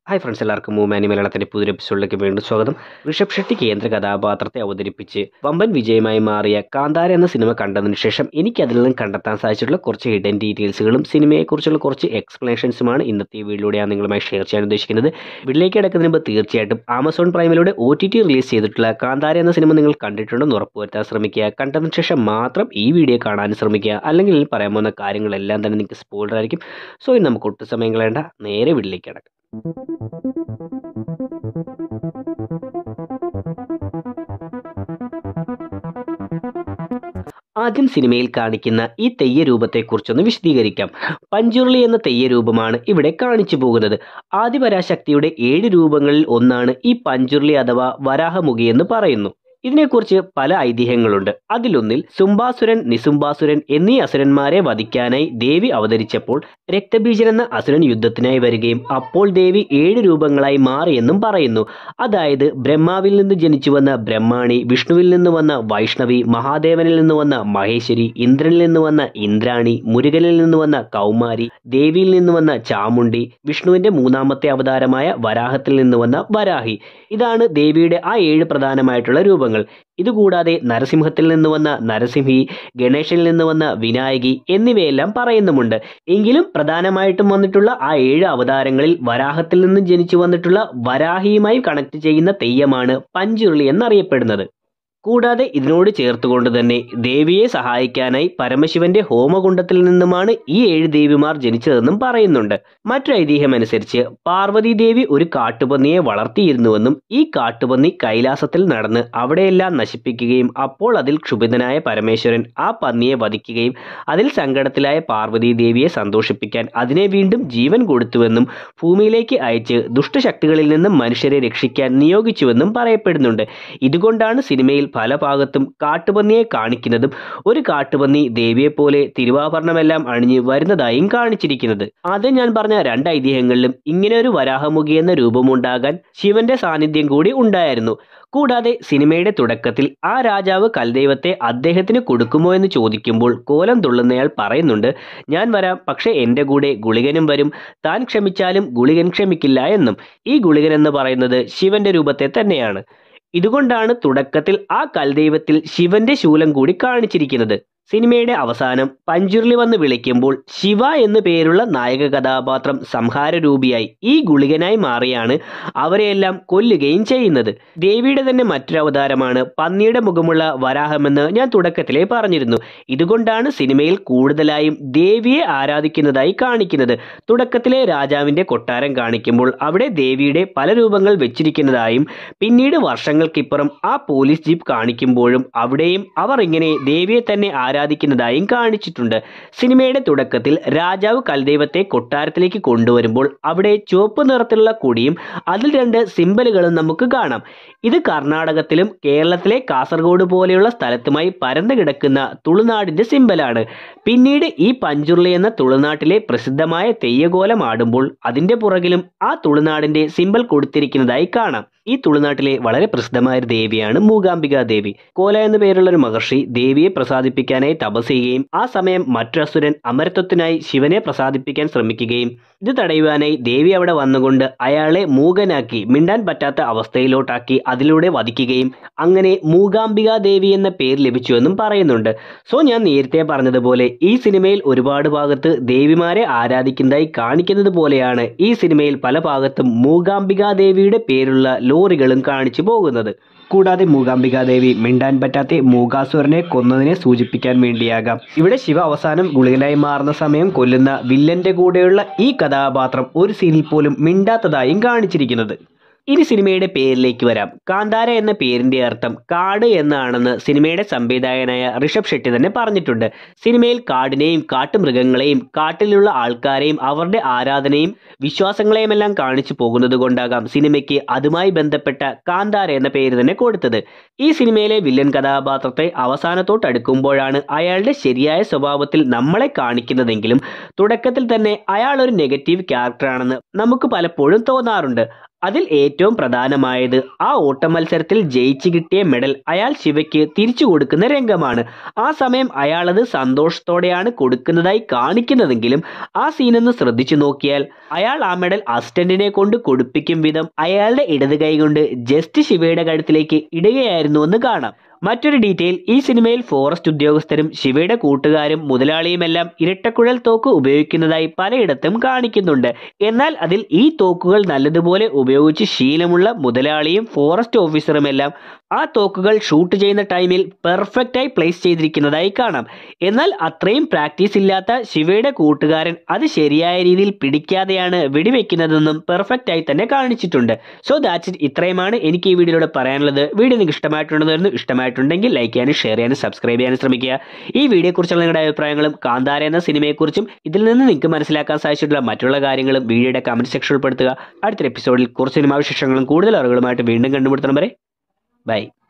hi friends എല്ലാവർക്കും മൂമാനി മലയാളത്തിന്റെ പുതിയൊരു എപ്പിസോഡിലേക്ക് വീണ്ടും സ്വാഗതം ഋഷഭ് ഷെട്ടി കേന്ദ്ര കഥാപാത്രത്തെ അവതരിപ്പിച്ച് വമ്പൻ വിജയമായി മാറിയ കാന്താര എന്ന സിനിമ കണ്ടതിന് ശേഷം എനിക്ക് അതിൽ നിന്നും കണ്ടെത്താൻ സാധിച്ചിട്ടുള്ള കുറച്ച് ഹിഡൻ ഡീറ്റെയിൽസുകളും സിനിമയെക്കുറിച്ചുള്ള കുറച്ച് എക്സ്പ്ലനേഷൻസുമാണ് ഇന്നത്തെ ഈ വീഡിയോയിലൂടെ ഞാൻ നിങ്ങളുമായി ഷെയർ ചെയ്യാൻ ഉദ്ദേശിക്കുന്നത് വീട്ടിലേക്ക് കിടക്കുന്നതിന് മുമ്പ് തീർച്ചയായിട്ടും ആമസോൺ പ്രൈമിലൂടെ ഒ ടി ടി റിലീസ് ചെയ്തിട്ടുള്ള കാന്താര എന്ന സിനിമ നിങ്ങൾ കണ്ടിട്ടുണ്ടെന്ന് ഉറപ്പുവരുത്താൻ ശ്രമിക്കുക കണ്ടതിന് ശേഷം മാത്രം ഈ വീഡിയോ കാണാൻ ശ്രമിക്കുക അല്ലെങ്കിൽ ഇതിൽ പറയാൻ പോകുന്ന കാര്യങ്ങളെല്ലാം തന്നെ നിങ്ങൾക്ക് സ്പോയിലർ ആയിരിക്കും സോ ഇനി നമുക്ക് ഒട്ടും സമയം കളയേണ്ട നേരെ വീട്ടിലേക്ക് കിടക്കാം ആദ്യം സിനിമയിൽ കാണിക്കുന്ന ഈ തെയ്യ രൂപത്തെക്കുറിച്ചൊന്ന് വിശദീകരിക്കാം പഞ്ചുരുളി എന്ന തെയ്യ രൂപമാണ് ഇവിടെ കാണിച്ചു പോകുന്നത് ആദിപരാശക്തിയുടെ ഏഴ് രൂപങ്ങളിൽ ഒന്നാണ് ഈ പഞ്ചുരുളി അഥവാ വരാഹമുഖി എന്ന് പറയുന്നു ഇതിനെക്കുറിച്ച് പല ഐതിഹ്യങ്ങളുണ്ട് അതിലൊന്നിൽ സുംബാസുരൻ നിസുംബാസുരൻ എന്നീ അസുരന്മാരെ വധിക്കാനായി ദേവി അവതരിച്ചപ്പോൾ രക്തബീജൻ എന്ന അസുരൻ യുദ്ധത്തിനായി വരികയും അപ്പോൾ ദേവി ഏഴ് രൂപങ്ങളായി മാറിയെന്നും പറയുന്നു അതായത് ബ്രഹ്മാവിൽ നിന്ന് ജനിച്ചു വന്ന ബ്രഹ്മാണി വിഷ്ണുവിൽ നിന്ന് വന്ന വൈഷ്ണവി മഹാദേവനിൽ നിന്ന് വന്ന മഹേശ്വരി ഇന്ദ്രനിൽ നിന്ന് വന്ന ഇന്ദ്രാണി മുരുകനിൽ നിന്ന് വന്ന കൗമാരി ദേവിയിൽ നിന്ന് വന്ന ചാമുണ്ടി വിഷ്ണുവിന്റെ മൂന്നാമത്തെ അവതാരമായ വരാഹത്തിൽ നിന്ന് വന്ന വരാഹി ഇതാണ് ദേവിയുടെ ആ ഏഴ് പ്രധാനമായിട്ടുള്ള രൂപങ്ങൾ ഇതുകൂടാതെ നരസിംഹത്തിൽ നിന്ന് വന്ന നരസിംഹി ഗണേശനിൽ നിന്ന് വന്ന വിനായകി എന്നിവയെല്ലാം പറയുന്നുമുണ്ട് എങ്കിലും പ്രധാനമായിട്ടും വന്നിട്ടുള്ള ആ ഏഴ് അവതാരങ്ങളിൽ വരാഹത്തിൽ നിന്ന് ജനിച്ചു വന്നിട്ടുള്ള വരാഹിയുമായി കണക്ട് ചെയ്യുന്ന തെയ്യമാണ് പഞ്ചുരുളി എന്നറിയപ്പെടുന്നത് കൂടാതെ ഇതിനോട് ചേർത്തുകൊണ്ട് തന്നെ ദേവിയെ സഹായിക്കാനായി പരമശിവന്റെ ഹോമകുണ്ടത്തിൽ നിന്നുമാണ് ഈ ഏഴ് ദേവിമാർ ജനിച്ചതെന്നും പറയുന്നുണ്ട് മറ്റൊരു ഐതിഹ്യം അനുസരിച്ച് പാർവതി ദേവി ഒരു കാട്ടുപന്നിയെ വളർത്തിയിരുന്നുവെന്നും ഈ കാട്ടുപന്നി കൈലാസത്തിൽ നടന്ന് അവിടെയെല്ലാം നശിപ്പിക്കുകയും അപ്പോൾ അതിൽ ക്ഷുഭിതനായ പരമേശ്വരൻ ആ പന്നിയെ വധിക്കുകയും അതിൽ സങ്കടത്തിലായ പാർവതി ദേവിയെ സന്തോഷിപ്പിക്കാൻ അതിനെ വീണ്ടും ജീവൻ കൊടുത്തുവെന്നും ഭൂമിയിലേക്ക് അയച്ച് ദുഷ്ടശക്തികളിൽ നിന്നും മനുഷ്യരെ രക്ഷിക്കാൻ നിയോഗിച്ചുവെന്നും പറയപ്പെടുന്നുണ്ട് ഇതുകൊണ്ടാണ് സിനിമയിൽ പല ഭാഗത്തും കാട്ടുപന്നിയെ കാണിക്കുന്നതും ഒരു കാട്ടുപന്നി ദേവിയെപ്പോലെ തിരുവാഭരണമെല്ലാം അണിഞ്ഞ് വരുന്നതായും കാണിച്ചിരിക്കുന്നത് ആദ്യം ഞാൻ പറഞ്ഞ രണ്ട് ഐതിഹ്യങ്ങളിലും ഇങ്ങനെ ഒരു വരാഹമുഖി എന്ന രൂപമുണ്ടാകാൻ ശിവന്റെ സാന്നിധ്യം കൂടി ഉണ്ടായിരുന്നു കൂടാതെ സിനിമയുടെ തുടക്കത്തിൽ ആ രാജാവ് കൽദൈവത്തെ അദ്ദേഹത്തിന് കൊടുക്കുമോ എന്ന് ചോദിക്കുമ്പോൾ കോലം തുള്ളുന്നയാൾ പറയുന്നുണ്ട് ഞാൻ വരാം പക്ഷേ എൻ്റെ കൂടെ ഗുളികനും വരും താൻ ക്ഷമിച്ചാലും ഗുളികൻ ക്ഷമിക്കില്ല എന്നും ഈ ഗുളികൻ എന്ന് പറയുന്നത് ശിവന്റെ രൂപത്തെ തന്നെയാണ് ഇതുകൊണ്ടാണ് തുടക്കത്തിൽ ആ കൽദൈവത്തിൽ ശിവന്റെ ശൂലം കൂടി കാണിച്ചിരിക്കുന്നത് സിനിമയുടെ അവസാനം പഞ്ചുരുളി വന്ന് വിളിക്കുമ്പോൾ ശിവ എന്നു പേരുള്ള നായക കഥാപാത്രം സംഹാരരൂപിയായി ഈ ഗുളികനായി മാറിയാണ് അവരെയെല്ലാം കൊല്ലുകയും ചെയ്യുന്നത് ദേവിയുടെ തന്നെ മറ്റൊരു അവതാരമാണ് പന്നിയുടെ മുഖമുള്ള വരാഹമെന്ന് ഞാൻ തുടക്കത്തിലേ പറഞ്ഞിരുന്നു ഇതുകൊണ്ടാണ് സിനിമയിൽ കൂടുതലായും ദേവിയെ ആരാധിക്കുന്നതായി കാണിക്കുന്നത് തുടക്കത്തിലെ രാജാവിന്റെ കൊട്ടാരം കാണിക്കുമ്പോൾ അവിടെ ദേവിയുടെ പല രൂപങ്ങൾ വെച്ചിരിക്കുന്നതായും പിന്നീട് വർഷങ്ങൾക്കിപ്പുറം ആ പോലീസ് ജീപ്പ് കാണിക്കുമ്പോഴും അവിടെയും അവർ ഇങ്ങനെ ദേവിയെ തന്നെ ആരാധിക്കുന്നതായും കാണിച്ചിട്ടുണ്ട് സിനിമയുടെ തുടക്കത്തിൽ രാജാവ് കൽദൈവത്തെ കൊട്ടാരത്തിലേക്ക് കൊണ്ടുവരുമ്പോൾ അവിടെ ചുവപ്പ് നിറത്തിലുള്ള കൊടിയും അതിൽ രണ്ട് സിമ്പലുകളും നമുക്ക് കാണാം ഇത് കർണാടകത്തിലും കേരളത്തിലെ കാസർഗോഡ് പോലെയുള്ള സ്ഥലത്തുമായി പരന്നു കിടക്കുന്ന തുളുനാടിന്റെ സിമ്പലാണ് പിന്നീട് ഈ പഞ്ചുരുളി എന്ന തുളുനാട്ടിലെ പ്രസിദ്ധമായ തെയ്യകോലം ആടുമ്പോൾ അതിന്റെ പുറകിലും ആ തുളുനാടിന്റെ സിമ്പൽ കൊടുത്തിരിക്കുന്നതായി കാണാം ഈ തുളുനാട്ടിലെ വളരെ പ്രസിദ്ധമായ ഒരു ദേവിയാണ് മൂകാംബിക ദേവി കോല എന്ന പേരുള്ള ഒരു മഹർഷി ദേവിയെ പ്രസാദിപ്പിക്കാനായി തപസ് ചെയ്യുകയും ആ സമയം മറ്റൊരു അസുരൻ അമരത്വത്തിനായി ശിവനെ പ്രസാദിപ്പിക്കാൻ ശ്രമിക്കുകയും ഇത് തടയുവാനായി ദേവി അവിടെ വന്നുകൊണ്ട് അയാളെ മൂകനാക്കി മിണ്ടാൻ പറ്റാത്ത അവസ്ഥയിലോട്ടാക്കി അതിലൂടെ വധിക്കുകയും അങ്ങനെ മൂകാംബിക ദേവി എന്ന പേര് ലഭിച്ചുവെന്നും പറയുന്നുണ്ട് സോ ഞാൻ നേരത്തെ പറഞ്ഞതുപോലെ ഈ സിനിമയിൽ ഒരുപാട് ഭാഗത്ത് ദേവിമാരെ ആരാധിക്കുന്നതായി കാണിക്കുന്നത് പോലെയാണ് ഈ സിനിമയിൽ പല ഭാഗത്തും മൂകാംബിക ദേവിയുടെ പേരുള്ള ലോറികളും കാണിച്ചു പോകുന്നത് കൂടാതെ മൂകാംബികാദേവി മിണ്ടാൻ പറ്റാത്ത മൂകാസുരനെ കൊന്നതിനെ സൂചിപ്പിക്കാൻ വേണ്ടിയാകാം ഇവിടെ ശിവ അവസാനം ഗുളികനായി മാറുന്ന സമയം കൊല്ലുന്ന വില്ലന്റെ കൂടെയുള്ള ഈ കഥാപാത്രം ഒരു സീനിൽ പോലും മിണ്ടാത്തതായും കാണിച്ചിരിക്കുന്നത് ഇനി സിനിമയുടെ പേരിലേക്ക് വരാം കാന്താര എന്ന പേരിന്റെ അർത്ഥം കാട് എന്നാണെന്ന് സിനിമയുടെ സംവിധായകനായ ഋഷഭ് ഷെട്ടി തന്നെ പറഞ്ഞിട്ടുണ്ട് സിനിമയിൽ കാടിനെയും കാട്ടുമൃഗങ്ങളെയും കാട്ടിലുള്ള ആൾക്കാരെയും അവരുടെ ആരാധനയും വിശ്വാസങ്ങളെയും എല്ലാം കാണിച്ചു പോകുന്നത് കൊണ്ടാകാം സിനിമയ്ക്ക് അതുമായി ബന്ധപ്പെട്ട കാന്താര എന്ന പേര് തന്നെ കൊടുത്തത് ഈ സിനിമയിലെ വില്ലൻ കഥാപാത്രത്തെ അവസാനത്തോട്ട് അടുക്കുമ്പോഴാണ് അയാളുടെ ശരിയായ സ്വഭാവത്തിൽ നമ്മളെ കാണിക്കുന്നതെങ്കിലും തുടക്കത്തിൽ തന്നെ അയാൾ ഒരു നെഗറ്റീവ് ക്യാരക്ടറാണെന്ന് നമുക്ക് പലപ്പോഴും തോന്നാറുണ്ട് അതിൽ ഏറ്റവും പ്രധാനമായത് ആ ഓട്ട മത്സരത്തിൽ ജയിച്ചു കിട്ടിയ മെഡൽ അയാൾ ശിവയ്ക്ക് തിരിച്ചു കൊടുക്കുന്ന രംഗമാണ് ആ സമയം അയാൾ അത് സന്തോഷത്തോടെയാണ് കൊടുക്കുന്നതായി കാണിക്കുന്നതെങ്കിലും ആ സീനൊന്ന് ശ്രദ്ധിച്ചു നോക്കിയാൽ അയാൾ ആ മെഡൽ അസിസ്റ്റന്റിനെ കൊണ്ട് കൊടുപ്പിക്കും വിധം അയാളുടെ ഇടത് കൈ കൊണ്ട് ജസ്റ്റ് ശിവയുടെ കഴുത്തിലേക്ക് ഇടുകയായിരുന്നു എന്ന് കാണാം മറ്റൊരു ഡീറ്റെയിൽ ഈ സിനിമയിൽ ഫോറസ്റ്റ് ഉദ്യോഗസ്ഥരും ശിവയുടെ കൂട്ടുകാരും മുതലാളിയുമെല്ലാം ഇരട്ടക്കുഴൽ തോക്ക് ഉപയോഗിക്കുന്നതായി പലയിടത്തും കാണിക്കുന്നുണ്ട് എന്നാൽ അതിൽ ഈ തോക്കുകൾ നല്ലതുപോലെ ഉപയോഗിച്ച് ശീലമുള്ള മുതലാളിയും ഫോറസ്റ്റ് ഓഫീസറുമെല്ലാം ആ തോക്കുകൾ ഷൂട്ട് ചെയ്യുന്ന ടൈമിൽ പെർഫെക്റ്റായി പ്ലേസ് ചെയ്തിരിക്കുന്നതായി കാണാം എന്നാൽ അത്രയും പ്രാക്ടീസ് ഇല്ലാത്ത ശിവയുടെ കൂട്ടുകാരൻ അത് ശരിയായ രീതിയിൽ പിടിക്കാതെയാണ് വെടിവെക്കുന്നതെന്നും പെർഫെക്റ്റ് ആയി തന്നെ കാണിച്ചിട്ടുണ്ട് സോ ദാറ്റ്സ് ഇറ്റ് ഇത്രയുമാണ് എനിക്ക് ഈ വീഡിയോയിലൂടെ പറയാനുള്ളത് വീഡിയോ നിങ്ങൾക്ക് ഇഷ്ടമായിട്ടുണ്ടെന്ന് ഇഷ്ടമായിട്ടുണ്ടെങ്കിൽ ലൈക്ക് ചെയ്യാനും ഷെയർ ചെയ്യാനും സബ്സ്ക്രൈബ് ചെയ്യാനും ശ്രമിക്കുക ഈ വീഡിയോയെക്കുറിച്ചുള്ള നിങ്ങളുടെ അഭിപ്രായങ്ങളും കാന്താര എന്ന സിനിമയെക്കുറിച്ചും ഇതിൽ നിന്ന് നിങ്ങൾക്ക് മനസ്സിലാക്കാൻ സാധിച്ചിട്ടുള്ള മറ്റുള്ള കാര്യങ്ങളും വീഡിയോയുടെ കമന്റ് സെക്ഷനിൽ ഉൾപ്പെടുത്തുക അടുത്തൊരു എപ്പിസോഡിൽ കുറച്ച് സിനിമാ വിശേഷങ്ങളും കൂടുതൽ അറിവുകളുമായിട്ട് വീണ്ടും കണ്ടുമുട്ടുന്ന വരെ ബൈ